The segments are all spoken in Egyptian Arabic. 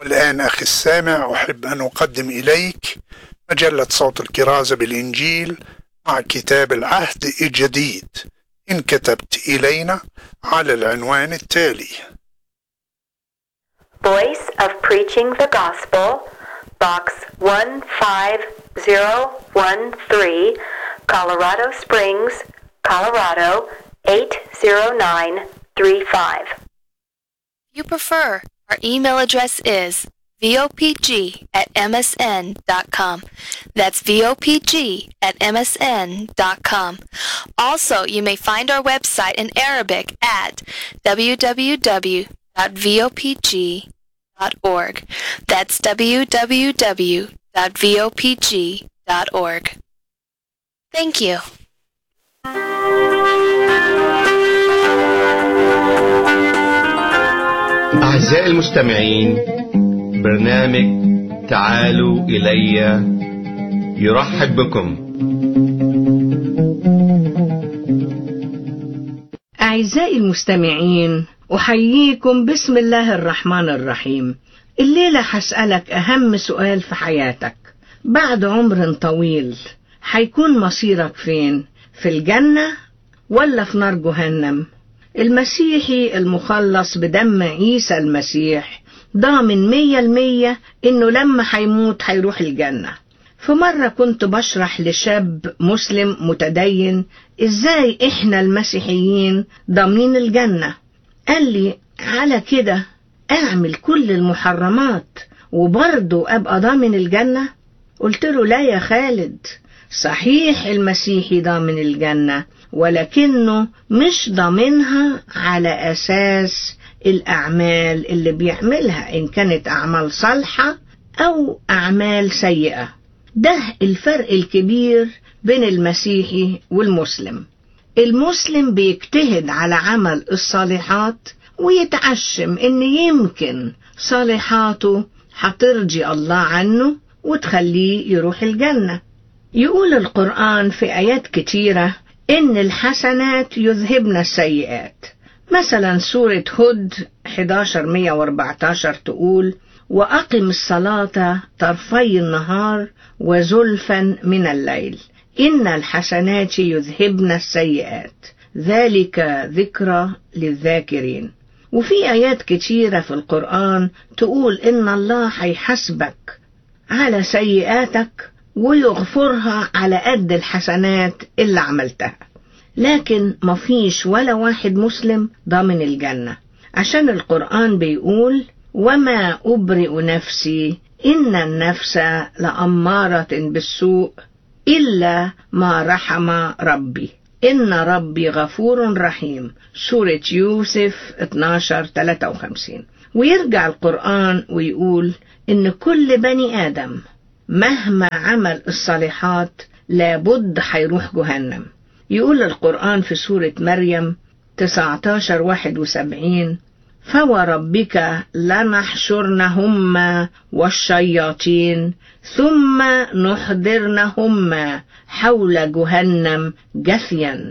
والآن أخي السامع أحب أن أقدم إليك مجلة صوت الكرازة بالإنجيل مع كتاب العهد الجديد إن كتبت إلينا على العنوان التالي Voice of Preaching the Gospel, Box 15013, Colorado Springs, Colorado 80935. If you prefer, our email address is vopg at msn.com. That's vopg at msn.com. Also, you may find our website in Arabic at www.vopg.org. That's www.vopg.org. Thank you. أعزائي المستمعين برنامج تعالوا إلي يرحب بكم أعزائي المستمعين أحييكم بسم الله الرحمن الرحيم الليلة هسألك أهم سؤال في حياتك بعد عمر طويل هيكون مصيرك فين في الجنة ولا في نار جهنم المسيحي المخلص بدم عيسى المسيح ضامن مية المية إنه لما هيموت هيروح الجنة في مرة كنت بشرح لشاب مسلم متدين إزاي إحنا المسيحيين ضامنين الجنة قال لي على كده أعمل كل المحرمات وبرضه أبقى ضامن الجنة قلت له لا يا خالد صحيح المسيحي ضامن الجنة ولكنه مش ضامنها على أساس الأعمال اللي بيعملها إن كانت أعمال صالحة أو أعمال سيئة ده الفرق الكبير بين المسيحي والمسلم المسلم بيجتهد على عمل الصالحات ويتعشم إن يمكن صالحاته هترجي الله عنه وتخليه يروح الجنة يقول القرآن في آيات كتيرة إن الحسنات يذهبن السيئات مثلا سورة هود 1114 تقول وأقم الصلاة طرفي النهار وزلفا من الليل إن الحسنات يذهبن السيئات ذلك ذكرى للذاكرين وفي آيات كتيرة في القرآن تقول إن الله هيحاسبك على سيئاتك ويغفرها على قد الحسنات اللي عملتها لكن مفيش ولا واحد مسلم ضامن الجنة عشان القرآن بيقول وما أبرئ نفسي إن النفس لأمارة بالسوء إلا ما رحم ربي إن ربي غفور رحيم سورة يوسف 12 53 ويرجع القرآن ويقول إن كل بني آدم مهما عمل الصالحات لابد هيروح جهنم يقول القرآن في سورة مريم 19 71 فوربك لنحشرنهم والشياطين ثم نحضرنهم حول جهنم جثيا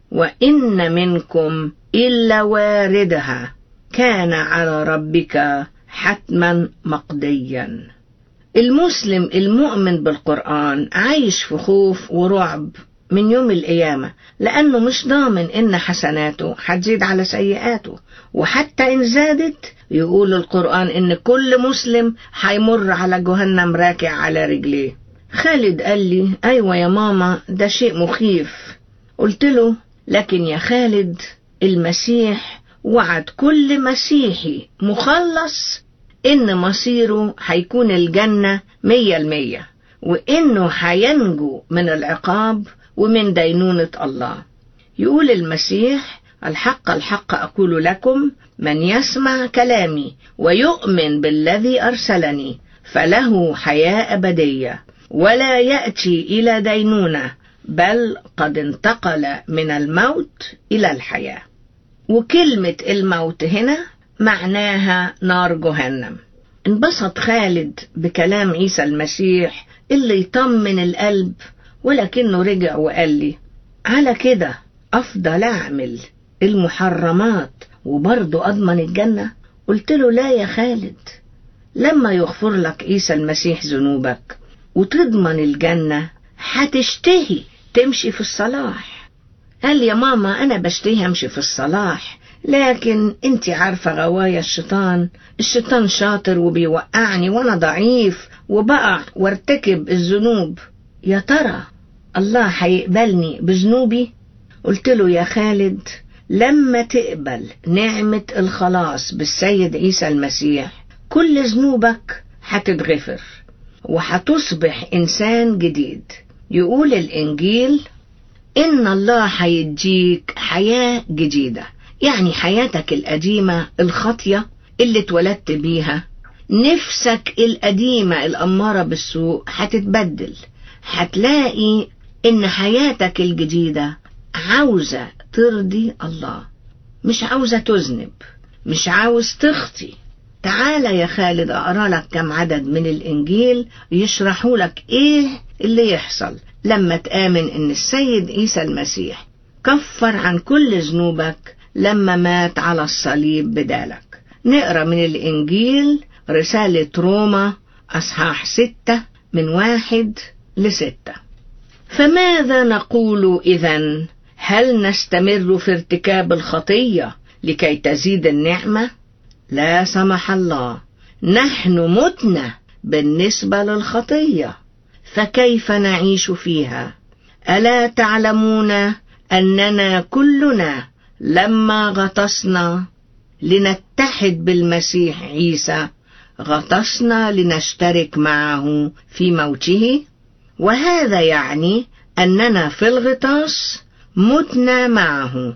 وإن منكم إلا واردها كان على ربك حتما مقضيا المسلم المؤمن بالقرآن عايش في خوف ورعب من يوم القيامة لأنه مش ضامن إن حسناته هتزيد على سيئاته وحتى إن زادت يقول القرآن إن كل مسلم هيمر على جهنم راكع على رجليه خالد قال لي أيوة يا ماما ده شيء مخيف قلت له لكن يا خالد المسيح وعد كل مسيحي مخلص إن مصيره هيكون الجنة مية المية وإنه هينجو من العقاب ومن دينونة الله يقول المسيح الحق الحق أقول لكم من يسمع كلامي ويؤمن بالذي أرسلني فله حياة أبدية ولا يأتي إلى دينونة بل قد انتقل من الموت إلى الحياة وكلمة الموت هنا معناها نار جهنم انبسط خالد بكلام عيسى المسيح اللي يطمن القلب ولكنه رجع وقال لي على كده أفضل أعمل المحرمات وبرضه أضمن الجنة قلت له لا يا خالد لما يغفر لك عيسى المسيح ذنوبك وتضمن الجنة هتشتهي تمشي في الصلاح قال يا ماما أنا بشتهي أمشي في الصلاح لكن انت عارفة غوايا الشيطان الشيطان شاطر وبيوقعني وانا ضعيف وبقع وارتكب الذنوب يا ترى الله هيقبلني بذنوبي قلت له يا خالد لما تقبل نعمة الخلاص بالسيد عيسى المسيح كل ذنوبك هتتغفر وهتصبح إنسان جديد يقول الإنجيل إن الله هيديك حياة جديدة يعني حياتك القديمة الخاطية اللي اتولدت بيها نفسك القديمة الأمارة بالسوء هتتبدل هتلاقي إن حياتك الجديدة عاوزة ترضي الله مش عاوزة تذنب مش عاوز تخطي تعالى يا خالد أقرأ لك كم عدد من الإنجيل يشرحوا لك إيه اللي يحصل لما تآمن إن السيد عيسى المسيح كفر عن كل ذنوبك لما مات على الصليب بدالك نقرأ من الإنجيل رسالة روما أصحاح ستة من واحد لستة فماذا نقول إذا هل نستمر في ارتكاب الخطية لكي تزيد النعمة؟ لا سمح الله نحن متنا بالنسبة للخطية فكيف نعيش فيها ألا تعلمون أننا كلنا لما غطسنا لنتحد بالمسيح عيسى غطسنا لنشترك معه في موته وهذا يعني أننا في الغطاس متنا معه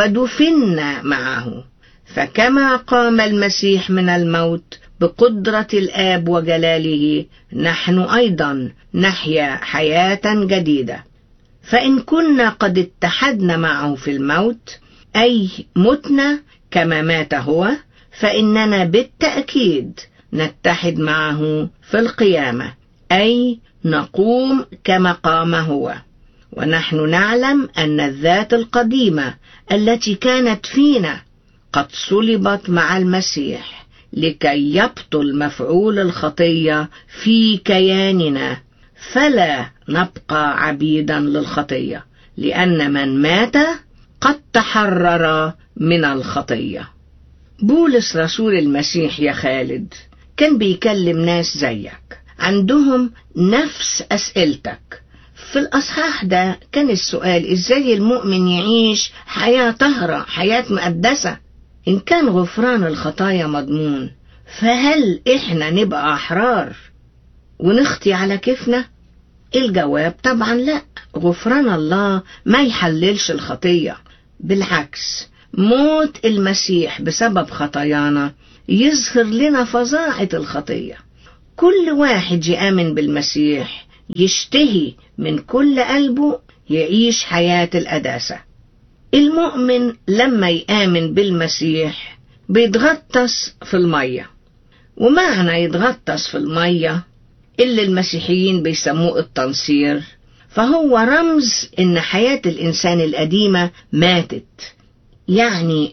ودفنا معه فكما قام المسيح من الموت بقدرة الآب وجلاله نحن أيضا نحيا حياة جديدة فإن كنا قد اتحدنا معه في الموت أي متنا كما مات هو فإننا بالتأكيد نتحد معه في القيامة أي نقوم كما قام هو ونحن نعلم أن الذات القديمة التي كانت فينا قد صلبت مع المسيح لكي يبطل مفعول الخطية في كياننا فلا نبقى عبيدا للخطية لأن من مات قد تحرر من الخطية بولس رسول المسيح يا خالد كان بيكلم ناس زيك عندهم نفس أسئلتك في الأصحاح ده كان السؤال إزاي المؤمن يعيش حياة طهرة حياة مقدسة إن كان غفران الخطايا مضمون فهل إحنا نبقى أحرار ونخطي على كيفنا؟ الجواب طبعا لا غفران الله ما يحللش الخطية بالعكس موت المسيح بسبب خطايانا يظهر لنا فظاعة الخطية كل واحد يآمن بالمسيح يشتهي من كل قلبه يعيش حياة القداسة المؤمن لما يآمن بالمسيح بيتغطس في المية ومعنى يتغطس في المية اللي المسيحيين بيسموه التنصير فهو رمز إن حياة الإنسان القديمة ماتت يعني